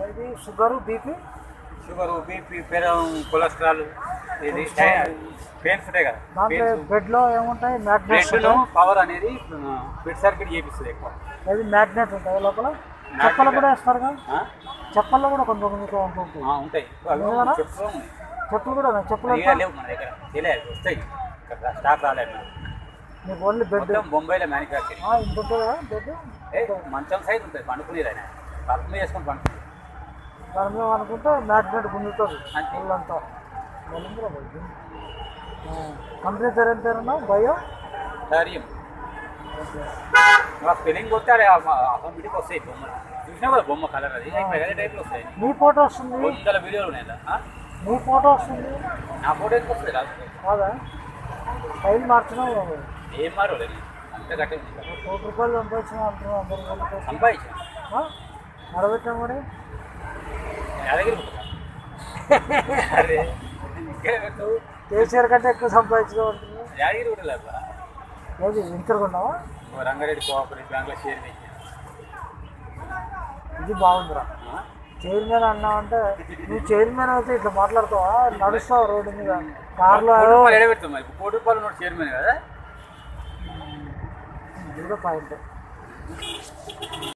ఇది sugar BP sugar BP పెరం cholesterol ఇది పెయిన్స్ ఉంటాయి కదా దాంట్లో బెడ్లో ఏముంటాయి మ్యాగ్నెట్స్ బ్లడ్లో పవర్ అనేది బ్లడ్ సర్క్యూట్ చేపిస్తుంది ఎక్కువ అది మ్యాగ్నెట్ ఉంటాయి లోపల చెప్పలు కూడా వేస్తారు కదా ఆ? చెప్పల్లో కూడా కొంత కొంత ఉంటుంది ఆ, ఉంటాయి అవి ఉన్నాయా? చెప్తూ ఉన్నాయి చెప్పులు కూడా ఉన్నాయి. చెప్పులు ఇక లేవు మన దగ్గర తెలియదు వస్తాయి ఇక్కడ స్టాక్ రాలేదు మనకి. మీకు ఓన్లీ బెడ్ మొత్తం బొంబాయిలో మ్యానుఫ్యాక్చరింగ్ ఇంత ఉంటుంది కదా బెడ్ ఏ మంచం సైజ్ ఉంటుంది పండుకునేది ఆయన పక్క మీద వేసుకొని పండుకునేది దాని మీద అనుకుంటే మ్యాగ్నెట్ గుంజుతుంది అంతే. ఒళ్ళంతా బలంగా పోయింది. ఆ, కంపెనీ పేరు ఏం పేరున్నా బయో ధైర్యం ఆ స్పెల్లింగ్ కొడితే అదే ఆటోమేటిక్ వస్తాయి బొమ్మలు చూసినా కదా బొమ్మ కలర్ అది వేరే టైప్లో వస్తాయి నీ ఫోటో వస్తుంది వందల వీడియోలు ఉన్నాయి అందులో. ఆ? నీ ఫోటో వస్తుంది నా ఫోటో ఎందుకు వస్తుంది రాదు కాదా టైం మార్చినావు ఏం మారలేదు అంత గట్టి ఉంది కదా. కోటి రూపాయలు సంపాదించిన అంటున్నావు అందరు వాళ్ళకి. సంపాదించాను ఆ? నడబెట్టాం మరి యాదగిరి గుట్ట. అరే ఇక్కడ పెట్టు. కేసీఆర్ కంటే ఎక్కువ సంపాదించుకో అంటున్నావు యాదగిరి గుట్ట లేదా ఏది ఇంకరుకున్నావా ఓ రంగారెడ్డి కోఆపరేటివ్ బ్యాంక్లో షేర్ పెట్టాను ఇది బాగుందిరా ఆ? చైర్మన్ అన్నావంటే నువ్వు చైర్మన్ అయితే ఇట్లా మాట్లాడతావా నడుస్తావు రోడ్డు మీద కార్లో కోటి రూపాయలు ఎడబెడతాం మరి కోటి రూపాయలు ఉన్నోడు చైర్మన్ కదా ఇది కూడా పాయింట్